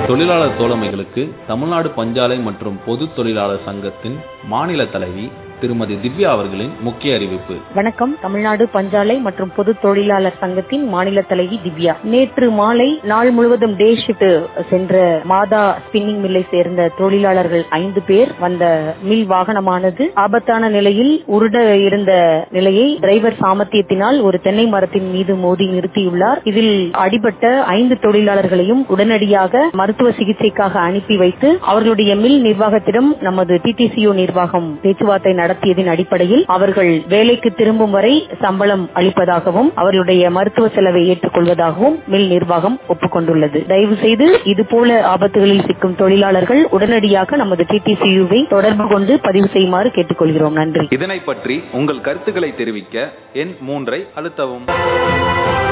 தொழிலாளர் தோழமைகளுக்கு தமிழ்நாடு பஞ்சாலை மற்றும் பொது தொழிலாளர் சங்கத்தின் மாநில தலைவி திருமதி திவ்யா அவர்களின் முக்கிய அறிவிப்பு வணக்கம் தமிழ்நாடு பஞ்சாலை மற்றும் பொது தொழிலாளர் சங்கத்தின் மாநில தலைவி திவ்யா நேற்று மாலை நாள் முழுவதும் டே ஷிப்ட் சென்ற மாதா ஸ்பின்னிங் மில்லை சேர்ந்த தொழிலாளர்கள் ஐந்து பேர் வந்த மில் வாகனமானது ஆபத்தான நிலையில் உருட இருந்த நிலையை டிரைவர் சாமர்த்தியத்தினால் ஒரு தென்னை மரத்தின் மீது மோதி நிறுத்தியுள்ளார் இதில் அடிபட்ட ஐந்து தொழிலாளர்களையும் உடனடியாக மருத்துவ சிகிச்சைக்காக அனுப்பி வைத்து அவர்களுடைய மில் நிர்வாகத்திடம் நமது டிடிசிஓ நிர்வாகம் பேச்சுவார்த்தை நடத்தியதின் அடிப்படையில் அவர்கள் வேலைக்கு திரும்பும் வரை சம்பளம் அளிப்பதாகவும் அவர்களுடைய மருத்துவ செலவை ஏற்றுக்கொள்வதாகவும் மில் நிர்வாகம் ஒப்புக்கொண்டுள்ளது தயவு செய்து இதுபோல ஆபத்துகளில் சிக்கும் தொழிலாளர்கள் உடனடியாக நமது டிடிசியுவை தொடர்பு கொண்டு பதிவு செய்யுமாறு கேட்டுக்கொள்கிறோம் நன்றி இதனை பற்றி உங்கள் கருத்துக்களை தெரிவிக்க எண் மூன்றை அழுத்தவும்